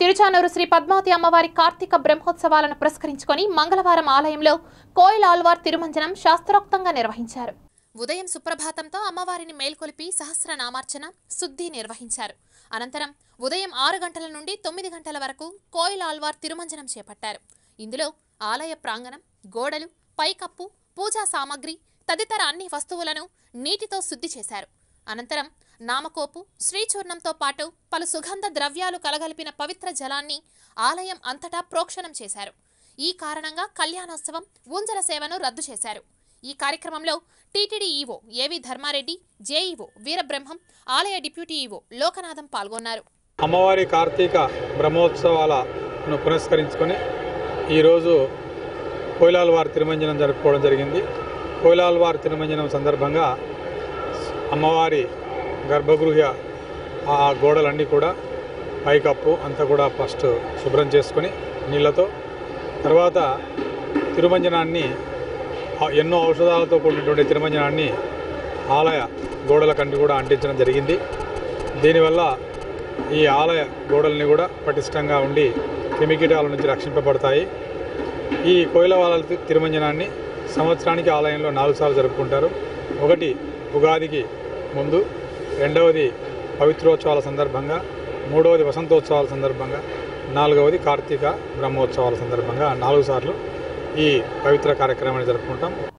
తిరుచానూరు శ్రీ పద్మావతి అమ్మవారి కార్తీక బ్రహ్మోత్సవాలను పురస్కరించుకొని మంగళవారం ఆలయంలో కోయిల్ ఆల్వార్ తిరుమంజనం శాస్త్రోక్తంగా నిర్వహించారు ఉదయం సుప్రభాతంతో అమ్మవారిని మేల్కొలిపి సహస్రనామార్చన శుద్ధి నిర్వహించారు అనంతరం ఉదయం ఆరు గంటల నుండి తొమ్మిది గంటల వరకు కోయిల్ ఆల్వార్ తిరుమంజనం చేపట్టారు ఇందులో ఆలయ ప్రాంగణం గోడలు పైకప్పు పూజా సామాగ్రి తదితర అన్ని వస్తువులను నీటితో శుద్ధి చేశారు అనంతరం నామకోపు శ్రీచూర్ణంతో పాటు పలు సుగంధ ద్రవ్యాలు కలగలిపిన పవిత్ర జలాన్ని ఆలయం అంతటా ప్రోక్షణం చేశారు ఈ కారణంగా కళ్యాణోత్సవం ఉంజల సేవను రద్దు చేశారు ఈ కార్యక్రమంలో టీటీడీ ఈవో ఏవి ధర్మారెడ్డి జేఈఓ వీరబ్రహ్మం ఆలయ డిప్యూటీ ఈవో లోకనాథం పాల్గొన్నారు అమ్మవారి కార్తీక బ్రహ్మోత్సవాలను పురస్కరించుకొని ఈరోజు కోయిలాల్వారి తిరుమంజనం జరుపుకోవడం జరిగింది కోయిలాల్వారి తిరుమంజనం సందర్భంగా అమ్మవారి గర్భగృహ ఆ గోడలన్నీ కూడా పైకప్పు అంతా కూడా ఫస్ట్ శుభ్రం చేసుకొని నీళ్ళతో తర్వాత తిరుమంజనాన్ని ఆ ఎన్నో ఔషధాలతో కూడినటువంటి తిరుమంజనాన్ని ఆలయ గోడలకన్నీ కూడా అంటించడం జరిగింది దీనివల్ల ఈ ఆలయ గోడల్ని కూడా పటిష్టంగా ఉండి క్రిమికీటాల నుంచి రక్షింపబడతాయి ఈ కోయిలవాల తిరుమంజనాన్ని సంవత్సరానికి ఆలయంలో నాలుగు సార్లు జరుపుకుంటారు ఒకటి ఉగాదికి ముందు రెండవది పవిత్రోత్సవాల సందర్భంగా మూడవది వసంతోత్సవాల సందర్భంగా నాలుగవది కార్తీక బ్రహ్మోత్సవాల సందర్భంగా నాలుగు సార్లు ఈ పవిత్ర కార్యక్రమాన్ని జరుపుకుంటాం